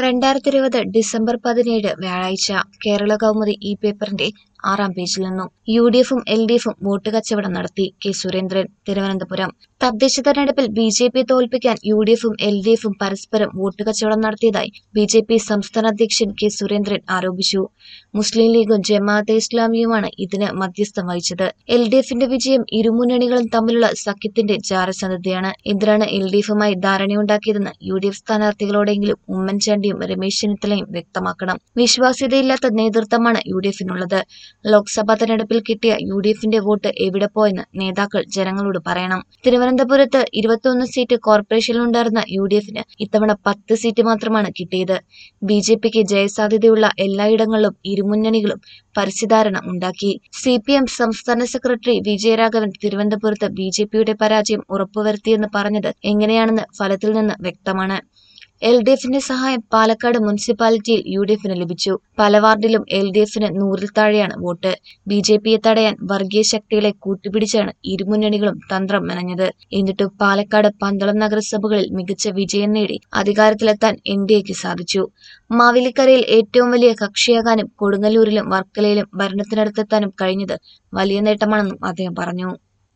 രണ്ടായിരത്തി ഇരുപത് ഡിസംബർ പതിനേഴ് വ്യാഴാഴ്ച കേരള കൗമുദി ഈ പേപ്പറിന്റെ ആറാം പേജിൽ നിന്നും യു ഡി എഫും എൽ ഡി എഫും വോട്ട് കച്ചവടം നടത്തി കെ സുരേന്ദ്രൻ തിരുവനന്തപുരം തദ്ദേശ തെരഞ്ഞെടുപ്പിൽ ബി ജെ പിയെ തോൽപ്പിക്കാൻ യു ഡി എഫും എൽ ഡി എഫും പരസ്പരം വോട്ട് കച്ചവടം നടത്തിയതായി ബി ജെ പി സംസ്ഥാന അധ്യക്ഷൻ കെ സുരേന്ദ്രൻ ആരോപിച്ചു മുസ്ലിം ലീഗും ജമാഅത്തെ ഇസ്ലാമിയുമാണ് ഇതിന് മധ്യസ്ഥം വഹിച്ചത് എൽ ഡി എഫിന്റെ വിജയം ഇരുമുന്നണികളും തമ്മിലുള്ള സഖ്യത്തിന്റെ ജാരസന്ധതയാണ് എന്തിനാണ് എൽ ഡി എഫുമായി ധാരണയുണ്ടാക്കിയതെന്ന് യു ഡി എഫ് സ്ഥാനാർത്ഥികളോടെങ്കിലും ഉമ്മൻചാണ്ടിയും രമേശ് ചെന്നിത്തലയും വ്യക്തമാക്കണം വിശ്വാസ്യതയില്ലാത്ത നേതൃത്വമാണ് യു ഡി എഫിനുള്ളത് ലോക്സഭാ തെരഞ്ഞെടുപ്പിൽ കിട്ടിയ യു ഡി എഫിന്റെ വോട്ട് എവിടെ പോയെന്ന് നേതാക്കൾ ജനങ്ങളോട് പറയണം തിരുവനന്തപുരത്ത് ഇരുപത്തിയൊന്ന് സീറ്റ് കോർപ്പറേഷനിലുണ്ടായിരുന്ന യു ഡി എഫിന് ഇത്തവണ പത്ത് സീറ്റ് മാത്രമാണ് കിട്ടിയത് ബി ജെ പിക്ക് ജയസാധ്യതയുള്ള എല്ലായിടങ്ങളിലും ഇരുമുന്നണികളും പരസ്യധാരണ ഉണ്ടാക്കി സി പി എം സംസ്ഥാന സെക്രട്ടറി വിജയരാഘവൻ തിരുവനന്തപുരത്ത് ബി ജെ പിയുടെ പരാജയം ഉറപ്പുവരുത്തിയെന്ന് പറഞ്ഞത് എങ്ങനെയാണെന്ന് ഫലത്തിൽ നിന്ന് വ്യക്തമാണ് എൽ ഡി എഫിന്റെ സഹായം പാലക്കാട് മുനിസിപ്പാലിറ്റിയിൽ യു ഡി എഫിന് ലഭിച്ചു പല വാർഡിലും എൽ ഡി എഫിന് നൂറിൽ താഴെയാണ് വോട്ട് ബി ജെ പിയെ തടയാൻ വർഗീയ ശക്തികളെ കൂട്ടുപിടിച്ചാണ് ഇരുമുന്നണികളും തന്ത്രം മെനഞ്ഞത് എന്നിട്ടും പാലക്കാട് പന്തളം നഗരസഭകളിൽ മികച്ച വിജയം നേടി അധികാരത്തിലെത്താൻ എൻ ഡി എക്ക് സാധിച്ചു മാവേലിക്കരയിൽ ഏറ്റവും വലിയ കക്ഷിയാകാനും കൊടുങ്ങല്ലൂരിലും വർക്കലയിലും ഭരണത്തിനടുത്തെത്താനും കഴിഞ്ഞത് വലിയ നേട്ടമാണെന്നും അദ്ദേഹം പറഞ്ഞു